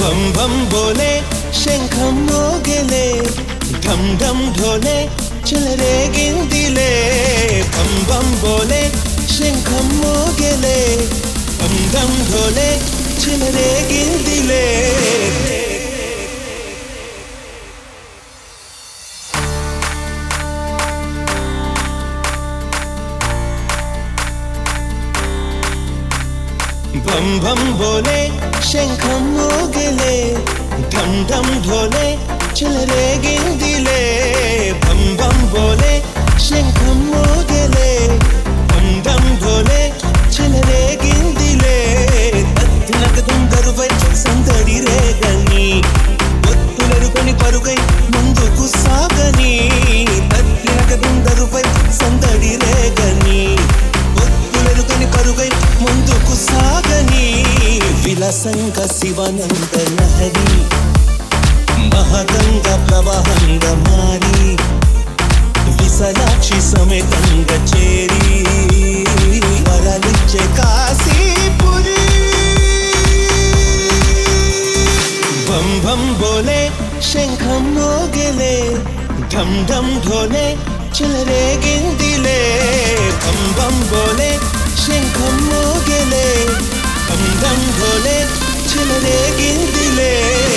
బం బం బోలే శంఖం మోగెలే ఢం ఢం ఢోలే చెలరేగిందిలే బం బం బోలే శంఖం మోగెలే ఢం ఢం ఢోలే చెలరేగిందిలే బం బం బోలే శంఖం మోగెలే ఢం ఢం ఢోలే చెలరేగిందిలే బం బం బోలే శంఖం మోగెలే ఢం ఢం ఢోలే చెలరేగిందిలే తత్తినక దుందరువై సందడి రేగని ఒత్తులరుకొని పరుగై ముందుకు సాగని తత్తినక దుందరువై సందడి రేగని ఒత్తులరుకొని పరుగై ముందుకు సాగని విలసంగ శివనంద లహరి మహగంగ ప్రవాహంగా మారి విశలాక్షి సమేతంగా చేరి వరలిచ్చే కాశీపురి బం బం బోలే శంఖం మోగెలే ఢం ఢం ఢోలే చెలరేగిందిలే బం బం బోలే శంఖం మోగెలే ఢం ఢం ఢోలే చెలరేగిందిలే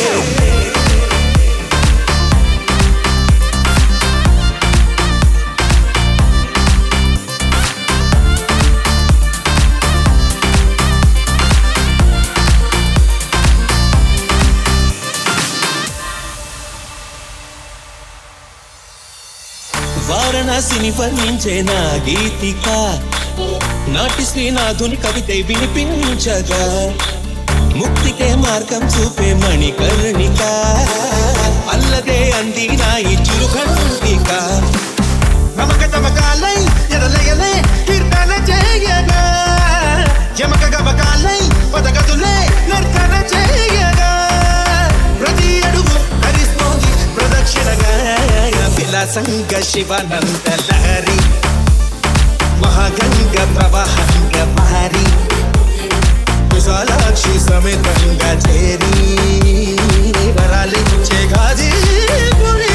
వారణాసిని వర్ణించే నా గీతిక నాటి శ్రీనాథుని కవిత వినిపించగా ముక్తికే మార్గం చూపే మణికర్ణిక అల్లదే అంది నా ఈ చిరుకంటిక నమక తమకాలై ఎడలయలే కీర్తన చేయగా యమక గమకాలై పదగతులే నర్తన చేయగా ప్రతి అడుగు హరిస్తోంది ప్రదక్షిణగా విలాసంగ శివానంద లహరి మహాగంగ ప్రవాహంగ మారి విశాలాక్షి సమేతంగా చేరి వరాలిచ్చే గాజీపురి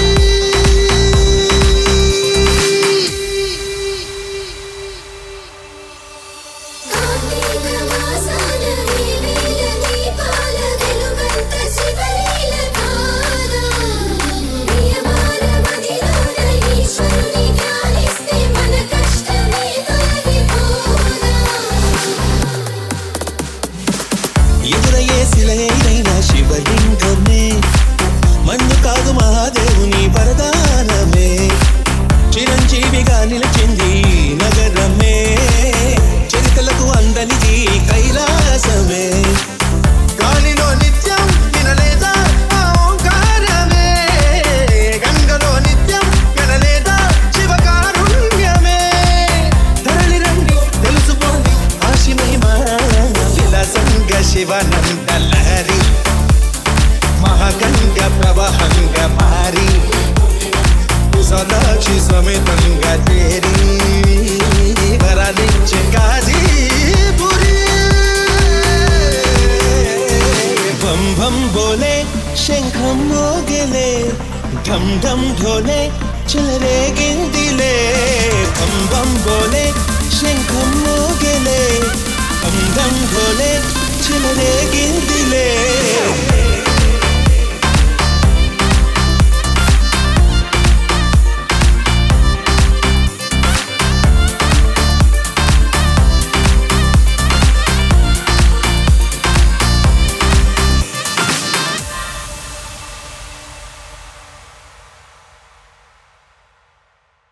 కార్తీక మాసాన నీవేల దీపాల వెలుగంత శివలీల ధార నియమాల మదిలోన ఈశ్వరుని ధ్యానిస్తే మన కష్టమే తొలగిపోదా ఎదురయ్యే శిలైన శివలింగమే మన్ను కాదు మహాదేవుని వరదానమే చిరంజీవిగా నిలిచింది ఈ నగరమే చరితలకు అందనిది కైలాసమే గాలిలో నిత్యం వినలేదా ఆ ఓంకారమే గంగలో నిత్యం వినలేదా శివకారుణ్యమే తరలి రండి తెలుసుకోండి ఆశిమహిమ విలసంగ శివనంద లహరి మహాగంగ ప్రవాహంగ మారి సదాక్షి సమేతంగా చేరి వరాలిచ్చే గాజీపురి బం బం బోలే శంఖం మోగెలే ఢం ఢం ఢోలే చెలరేగిందిలే బం బం బోలే శంఖం మోగెలే ఢం ఢం ఢోలే చెలరేగిందిలే